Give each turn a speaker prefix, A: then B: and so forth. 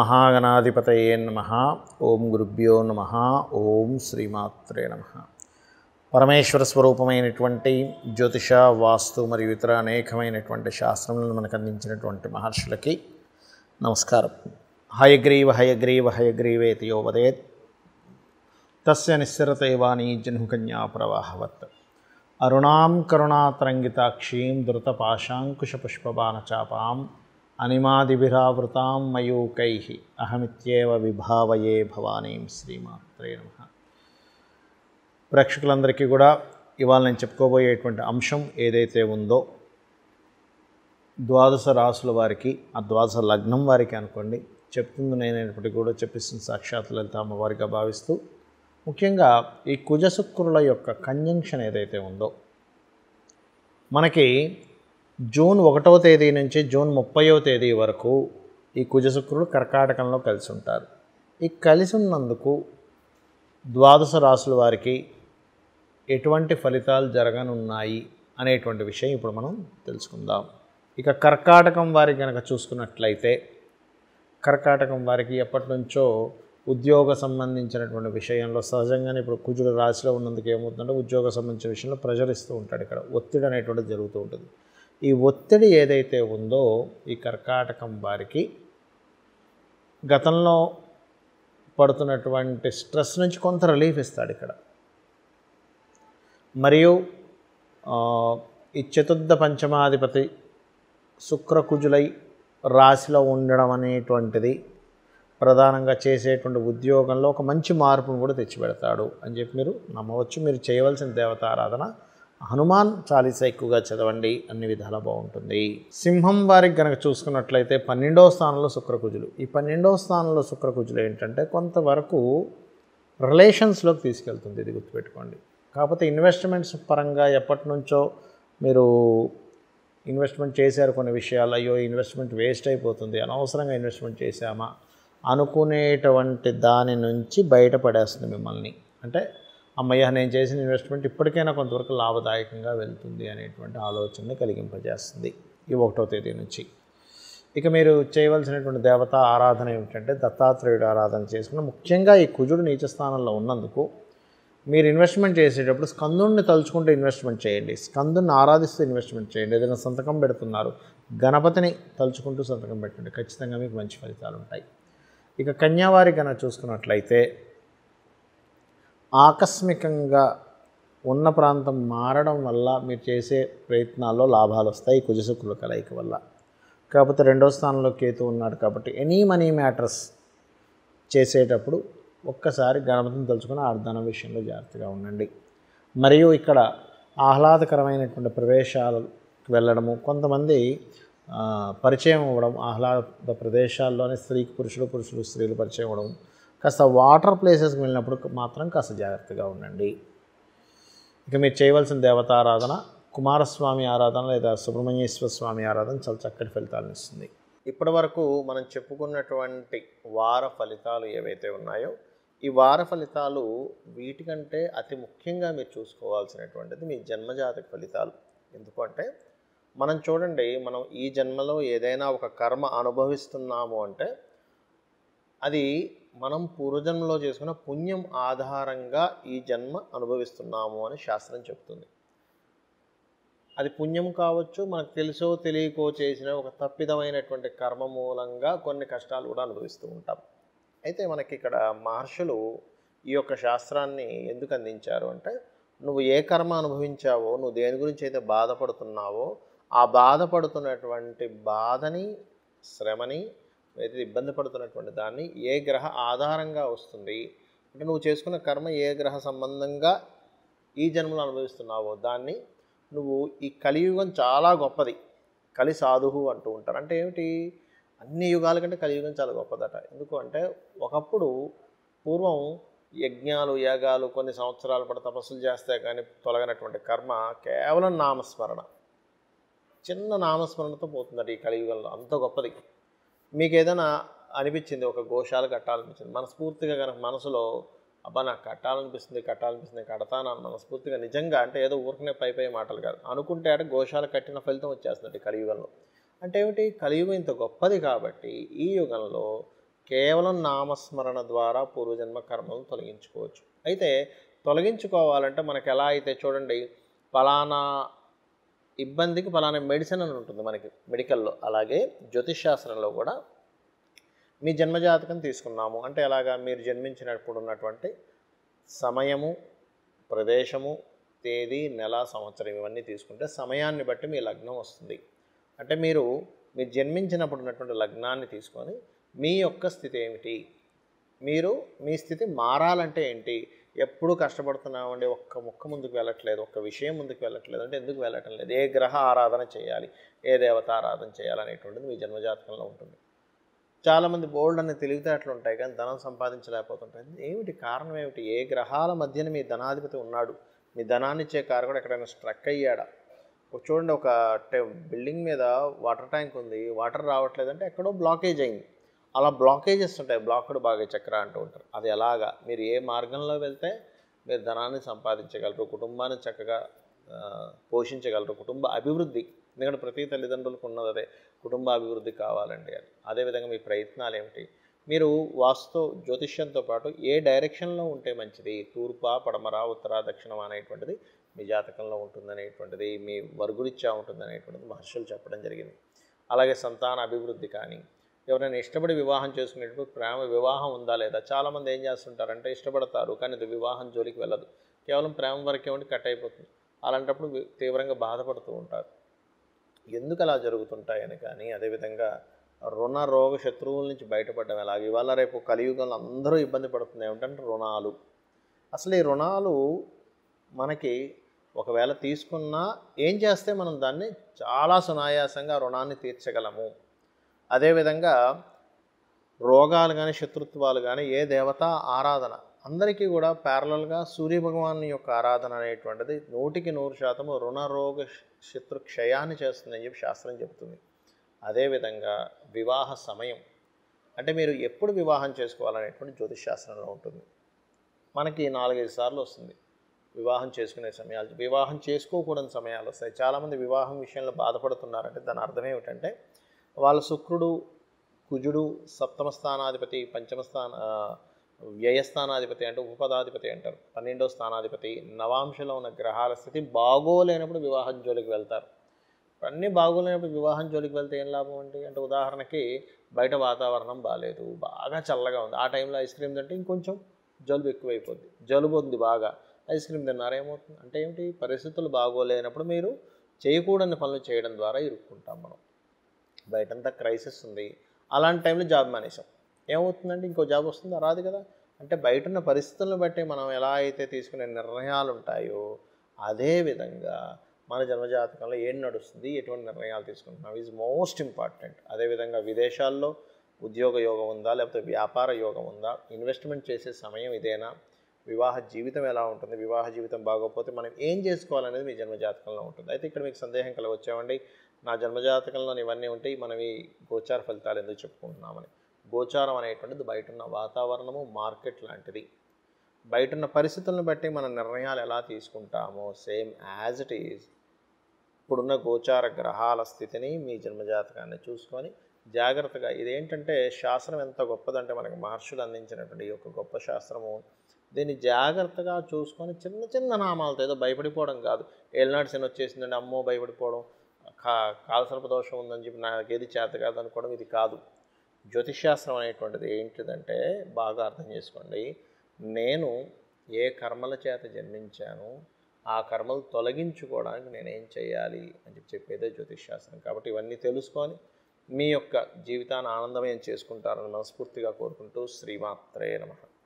A: శ్రీమహాగణాధిపతయే నమ ఓం గురుభ్యో నమ ఓం శ్రీమాత్రే నమ పరమేశ్వర స్వరూపమైనటువంటి జ్యోతిష వాస్తు మరియు ఇతర అనేకమైనటువంటి శాస్త్రములను మనకు అందించినటువంటి మహర్షులకి నమస్కారం హయగ్రీవ హయగ్రీవ హయగ్రీవేతి యో వదేత్ తస్య నిశ్చరతే వాణి జన్మకన్యా ప్రవాహవత్ అరుణాం కరుణాతరంగితాక్షీం ధృతపాశాంకుశపుష్పబాణచాపాం అనిమాదిభిరావృతాం మయూకై అహమిత్యేవ విభావయే భవానీం శ్రీమాత్రే నమ ప్రేక్షకులందరికీ కూడా ఇవాళ నేను చెప్పుకోబోయేటువంటి అంశం ఏదైతే ఉందో ద్వాదశ రాసుల వారికి ఆ ద్వాదశ లగ్నం వారికి అనుకోండి చెప్తుంది నేనైనప్పటికీ కూడా చెప్పిస్తుంది సాక్షాత్ లలిత అమ్మవారిగా భావిస్తూ ముఖ్యంగా ఈ కుజశుక్రుల యొక్క కంజంక్షన్ ఏదైతే ఉందో మనకి జూన్ ఒకటవ తేదీ నుంచి జూన్ ముప్పైవ తేదీ వరకు ఈ కుజశుక్రులు కర్కాటకంలో కలిసి ఉంటారు ఈ కలిసి ఉన్నందుకు ద్వాదశ రాసుల వారికి ఎటువంటి ఫలితాలు జరగనున్నాయి అనేటువంటి విషయం ఇప్పుడు మనం తెలుసుకుందాం ఇక కర్కాటకం వారికి కనుక చూసుకున్నట్లయితే కర్కాటకం వారికి ఎప్పటి నుంచో ఉద్యోగ సంబంధించినటువంటి విషయంలో సహజంగానే ఇప్పుడు కుజుడు రాశిలో ఉన్నందుకు ఏమవుతుందంటే ఉద్యోగ సంబంధించిన విషయంలో ప్రెషర్ ఇస్తూ ఉంటాడు ఇక్కడ ఒత్తిడి అనేటువంటిది జరుగుతూ ఉంటుంది ఈ ఒత్తిడి ఏదైతే ఉందో ఈ కర్కాటకం వారికి గతంలో పడుతున్నటువంటి స్ట్రెస్ నుంచి కొంత రిలీఫ్ ఇస్తాడు ఇక్కడ మరియు ఆ, ఈ చతుర్థ పంచమాధిపతి శుక్రకుజులై రాశిలో ఉండడం అనేటువంటిది ప్రధానంగా చేసేటువంటి ఉద్యోగంలో ఒక మంచి మార్పును కూడా తెచ్చిపెడతాడు అని చెప్పి మీరు నమ్మవచ్చు మీరు చేయవలసిన దేవతారాధన హనుమాన్ చాలీసా ఎక్కువగా చదవండి అన్ని విధాలా బాగుంటుంది సింహం వారికి కనుక చూసుకున్నట్లయితే పన్నెండవ స్థానంలో శుక్రకుజులు ఈ పన్నెండవ స్థానంలో శుక్రకుజులు ఏంటంటే కొంతవరకు రిలేషన్స్లోకి తీసుకెళ్తుంది ఇది గుర్తుపెట్టుకోండి కాకపోతే ఇన్వెస్ట్మెంట్స్ పరంగా ఎప్పటి నుంచో మీరు ఇన్వెస్ట్మెంట్ చేశారు కొన్ని విషయాలు అయ్యో ఇన్వెస్ట్మెంట్ వేస్ట్ అయిపోతుంది అనవసరంగా ఇన్వెస్ట్మెంట్ చేశామా అనుకునేటువంటి దాని నుంచి బయటపడేస్తుంది మిమ్మల్ని అంటే అమ్మయ్య నేను చేసిన ఇన్వెస్ట్మెంట్ ఇప్పటికైనా కొంతవరకు లాభదాయకంగా వెళ్తుంది అనేటువంటి ఆలోచనని కలిగింపజేస్తుంది ఈ ఒకటో తేదీ నుంచి ఇక మీరు చేయవలసినటువంటి దేవత ఆరాధన ఏమిటంటే దత్తాత్రేయుడు ఆరాధన చేసుకుని ముఖ్యంగా ఈ కుజుడు నీచ స్థానంలో ఉన్నందుకు మీరు ఇన్వెస్ట్మెంట్ చేసేటప్పుడు స్కందుని తలుచుకుంటూ ఇన్వెస్ట్మెంట్ చేయండి స్కందుని ఆరాధిస్తూ ఇన్వెస్ట్మెంట్ చేయండి ఏదైనా సంతకం పెడుతున్నారు గణపతిని తలుచుకుంటూ సంతకం పెట్టండి ఖచ్చితంగా మీకు మంచి ఫలితాలు ఉంటాయి ఇక కన్యావారి కనుక చూసుకున్నట్లయితే ఆకస్మికంగా ఉన్న ప్రాంతం మారడం వల్ల మీరు చేసే ప్రయత్నాల్లో లాభాలు వస్తాయి కుజశుక్రుల కలయిక వల్ల కాకపోతే రెండో స్థానంలో కేతు ఉన్నాడు కాబట్టి ఎనీ మనీ మ్యాటర్స్ చేసేటప్పుడు ఒక్కసారి గణపతిని తలుచుకుని ఆ ధన విషయంలో జాగ్రత్తగా ఉండండి మరియు ఇక్కడ ఆహ్లాదకరమైనటువంటి ప్రదేశాలకు వెళ్ళడము కొంతమంది ఆ, పరిచయం అవ్వడం ఆహ్లాద ప్రదేశాల్లోనే స్త్రీకి పురుషులు పురుషులు స్త్రీలు పరిచయం అవ్వడం కాస్త వాటర్ ప్లేసెస్కి వెళ్ళినప్పుడు మాత్రం కాస్త జాగ్రత్తగా ఉండండి ఇక మీరు చేయవలసిన దేవతారాధన కుమారస్వామి ఆరాధన లేదా సుబ్రహ్మణ్యేశ్వర స్వామి ఆరాధన చాలా చక్కటి ఫలితాలను ఇస్తుంది ఇప్పటి వరకు మనం చెప్పుకున్నటువంటి వార ఫలితాలు ఏవైతే ఉన్నాయో ఈ వార ఫలితాలు వీటికంటే అతి ముఖ్యంగా మీరు చూసుకోవాల్సినటువంటిది మీ జన్మజాతక ఫలితాలు ఎందుకంటే మనం చూడండి మనం ఈ జన్మలో ఏదైనా ఒక కర్మ అనుభవిస్తున్నాము అంటే అది మనం పూర్వజన్మలో చేసుకున్న పుణ్యం ఆధారంగా ఈ జన్మ అనుభవిస్తున్నాము అని శాస్త్రం చెప్తుంది అది పుణ్యం కావచ్చు మనకు తెలుసో తెలియకో చేసిన ఒక తప్పిదమైనటువంటి కర్మ మూలంగా కొన్ని కష్టాలు కూడా అనుభవిస్తూ ఉంటాం అయితే మనకి ఇక్కడ మహర్షులు ఈ యొక్క శాస్త్రాన్ని ఎందుకు అందించారు అంటే నువ్వు ఏ కర్మ అనుభవించావో నువ్వు దేని గురించి అయితే బాధపడుతున్నావో ఆ బాధపడుతున్నటువంటి బాధని శ్రమని అయితే ఇబ్బంది పడుతున్నటువంటి దాన్ని ఏ గ్రహ ఆధారంగా వస్తుంది అంటే నువ్వు చేసుకున్న కర్మ ఏ గ్రహ సంబంధంగా ఈ జన్మలో అనుభవిస్తున్నావో దాన్ని నువ్వు ఈ కలియుగం చాలా గొప్పది కలి సాధువు అంటూ ఉంటారు అంటే ఏమిటి అన్ని యుగాల కంటే కలియుగం చాలా గొప్పదట ఎందుకు అంటే ఒకప్పుడు పూర్వం యజ్ఞాలు యాగాలు కొన్ని సంవత్సరాల పాటు తపస్సులు చేస్తే కానీ తొలగినటువంటి కర్మ కేవలం నామస్మరణ చిన్న నామస్మరణతో పోతుందట ఈ కలియుగంలో అంత గొప్పది మీకు ఏదైనా అనిపించింది ఒక గోశాల కట్టాలనిపించింది మనస్ఫూర్తిగా కనుక మనసులో అబ్బా నాకు కట్టాలనిపిస్తుంది కట్టాలనిపిస్తుంది కడతాను అని మనస్ఫూర్తిగా నిజంగా అంటే ఏదో ఊరికనే పై పై మాటలు కాదు అనుకుంటే అంటే గోశాల కట్టిన ఫలితం వచ్చేస్తుంది ఈ కలియుగంలో అంటే ఏమిటి కలియుగం ఇంత గొప్పది కాబట్టి ఈ యుగంలో కేవలం నామస్మరణ ద్వారా పూర్వజన్మ కర్మలను తొలగించుకోవచ్చు అయితే తొలగించుకోవాలంటే మనకు ఎలా అయితే చూడండి ఫలానా ఇబ్బందికి ఫలానా మెడిసిన్ అని ఉంటుంది మనకి మెడికల్లో అలాగే జ్యోతిష్ శాస్త్రంలో కూడా మీ జన్మజాతకం తీసుకున్నాము అంటే ఎలాగా మీరు జన్మించినప్పుడు ఉన్నటువంటి సమయము ప్రదేశము తేదీ నెల సంవత్సరం ఇవన్నీ తీసుకుంటే సమయాన్ని బట్టి మీ లగ్నం వస్తుంది అంటే మీరు మీరు జన్మించినప్పుడు ఉన్నటువంటి లగ్నాన్ని తీసుకొని మీ యొక్క స్థితి ఏమిటి మీరు మీ స్థితి మారాలంటే ఏంటి ఎప్పుడు కష్టపడుతున్నామండి ఒక్క ముక్క ముందుకు వెళ్ళట్లేదు ఒక్క విషయం ముందుకు వెళ్ళట్లేదు అంటే ఎందుకు వెళ్ళటం లేదు ఏ గ్రహ ఆరాధన చేయాలి ఏ దేవత ఆరాధన చేయాలి అనేటువంటిది మీ జన్మజాతకంలో ఉంటుంది చాలామంది బోల్డ్ అనే తెలివితేటలు ఉంటాయి కానీ ధనం సంపాదించలేకపోతుంటాయి ఏమిటి కారణం ఏమిటి ఏ గ్రహాల మధ్యన మీ ధనాధిపతి ఉన్నాడు మీ ధనాన్ని ఇచ్చే కారకుడు ఎక్కడైనా స్ట్రక్ అయ్యాడా ఒక చూడండి ఒక టె- బిల్డింగ్ మీద వాటర్ ట్యాంక్ ఉంది వాటర్ రావట్లేదంటే ఎక్కడో బ్లాకేజ్ అయింది అలా బ్లాకేజెస్ ఉంటాయి బ్లాక్డ్ బాగా చక్ర అంటూ ఉంటారు అది ఎలాగా మీరు ఏ మార్గంలో వెళ్తే మీరు ధనాన్ని సంపాదించగలరు కుటుంబాన్ని చక్కగా ఆ, పోషించగలరు కుటుంబ అభివృద్ధి ఎందుకంటే ప్రతి తల్లిదండ్రులకు ఉన్నది అదే కుటుంబ అభివృద్ధి కావాలండి అది అదేవిధంగా మీ ప్రయత్నాలు ఏమిటి మీరు వాస్తు జ్యోతిష్యంతో పాటు ఏ డైరెక్షన్లో ఉంటే మంచిది తూర్పా పడమర ఉత్తర దక్షిణం అనేటువంటిది మీ జాతకంలో ఉంటుందనేటువంటిది మీ వర్గురిచ్చా ఉంటుందనేటువంటిది మహర్షులు చెప్పడం జరిగింది అలాగే సంతాన అభివృద్ధి కానీ ఎవరైనా ఇష్టపడి వివాహం చేసుకునేటప్పుడు ప్రేమ వివాహం ఉందా లేదా చాలామంది ఏం చేస్తుంటారంటే ఇష్టపడతారు కానీ అది వివాహం జోలికి వెళ్ళదు కేవలం ప్రేమ వరకే ఉండి కట్ అయిపోతుంది అలాంటప్పుడు వి- తీవ్రంగా బాధపడుతూ ఉంటారు ఎందుకు అలా జరుగుతుంటాయని కానీ అదేవిధంగా రుణ రోగ శత్రువుల నుంచి బయటపడడం ఎలాగ ఇవాళ రేపు కలియుగంలో అందరూ ఇబ్బంది పడుతుంది ఏమిటంటే రుణాలు అసలు ఈ రుణాలు మనకి ఒకవేళ తీసుకున్నా ఏం చేస్తే మనం దాన్ని చాలా సునాయాసంగా రుణాన్ని తీర్చగలము అదేవిధంగా రోగాలు కానీ శత్రుత్వాలు కానీ ఏ దేవత ఆరాధన అందరికీ కూడా ప్యారలల్గా సూర్యభగవాన్ యొక్క ఆరాధన అనేటువంటిది నూటికి నూరు శాతము రుణ రోగ శత్రు క్షయాన్ని చేస్తుందని చెప్పి శాస్త్రం చెబుతుంది అదేవిధంగా వివాహ సమయం అంటే మీరు ఎప్పుడు వివాహం చేసుకోవాలనేటువంటి జ్యోతిష్ శాస్త్రంలో ఉంటుంది మనకి నాలుగైదు సార్లు వస్తుంది వివాహం చేసుకునే సమయాలు వివాహం చేసుకోకూడని సమయాలు వస్తాయి చాలామంది వివాహం విషయంలో బాధపడుతున్నారంటే దాని అర్థం ఏమిటంటే వాళ్ళ శుక్రుడు కుజుడు సప్తమ స్థానాధిపతి పంచమ స్థాన ఆ, వ్యయస్థానాధిపతి అంటే ఉపపదాధిపతి అంటారు పన్నెండో స్థానాధిపతి నవాంశలో ఉన్న గ్రహాల స్థితి బాగోలేనప్పుడు వివాహం జోలికి వెళ్తారు అన్నీ బాగోలేనప్పుడు వివాహం జోలికి వెళ్తే ఏం లాభం అండి అంటే ఉదాహరణకి బయట వాతావరణం బాగాలేదు బాగా చల్లగా ఉంది ఆ టైంలో ఐస్ క్రీమ్ తింటే ఇంకొంచెం జలుబు ఎక్కువైపోద్ది జలుబు ఉంది బాగా ఐస్ క్రీమ్ తిన్నారు ఏమవుతుంది అంటే ఏమిటి పరిస్థితులు బాగోలేనప్పుడు మీరు చేయకూడని పనులు చేయడం ద్వారా ఇరుక్కుంటాం మనం బయటంతా క్రైసిస్ ఉంది అలాంటి టైంలో జాబ్ మానేసాం ఏమవుతుందంటే ఇంకో జాబ్ వస్తుందా రాదు కదా అంటే బయట ఉన్న పరిస్థితులను బట్టి మనం ఎలా అయితే తీసుకునే నిర్ణయాలు ఉంటాయో అదే విధంగా మన జన్మజాతకంలో ఏం నడుస్తుంది ఎటువంటి నిర్ణయాలు తీసుకుంటున్నాం ఈజ్ మోస్ట్ ఇంపార్టెంట్ అదేవిధంగా విదేశాల్లో ఉద్యోగ యోగం ఉందా లేకపోతే వ్యాపార యోగం ఉందా ఇన్వెస్ట్మెంట్ చేసే సమయం ఇదేనా వివాహ జీవితం ఎలా ఉంటుంది వివాహ జీవితం బాగోకపోతే మనం ఏం చేసుకోవాలనేది మీ జన్మజాతకంలో ఉంటుంది అయితే ఇక్కడ మీకు సందేహం కలగొచ్చామండి నా జన్మజాతకంలో ఇవన్నీ ఉంటాయి మనం ఈ గోచార ఫలితాలు ఎందుకు చెప్పుకుంటున్నామని గోచారం అనేటువంటిది బయట ఉన్న వాతావరణము మార్కెట్ లాంటిది బయట ఉన్న పరిస్థితులను బట్టి మన నిర్ణయాలు ఎలా తీసుకుంటామో సేమ్ యాజ్ ఇట్ ఈజ్ ఇప్పుడున్న గోచార గ్రహాల స్థితిని మీ జన్మజాతకాన్ని చూసుకొని జాగ్రత్తగా ఇదేంటంటే శాస్త్రం ఎంత గొప్పదంటే మనకి మహర్షులు అందించినటువంటి ఈ యొక్క గొప్ప శాస్త్రము దీన్ని జాగ్రత్తగా చూసుకొని చిన్న చిన్న నామాలతో ఏదో భయపడిపోవడం కాదు ఏళ్ళనాటి శని వచ్చేసిందండి అమ్మో భయపడిపోవడం కా కాలసర్ప దోషం ఉందని చెప్పి నాకు ఏది చేత కాదు అనుకోవడం ఇది కాదు జ్యోతిష్శాస్త్రం అనేటువంటిది ఏంటిదంటే బాగా అర్థం చేసుకోండి నేను ఏ కర్మల చేత జన్మించాను ఆ కర్మలు తొలగించుకోవడానికి నేనేం చేయాలి అని చెప్పి చెప్పేదే జ్యోతిష్శాస్త్రం కాబట్టి ఇవన్నీ తెలుసుకొని మీ యొక్క జీవితాన్ని ఆనందమయం చేసుకుంటారని మనస్ఫూర్తిగా కోరుకుంటూ శ్రీమాత్రే నమః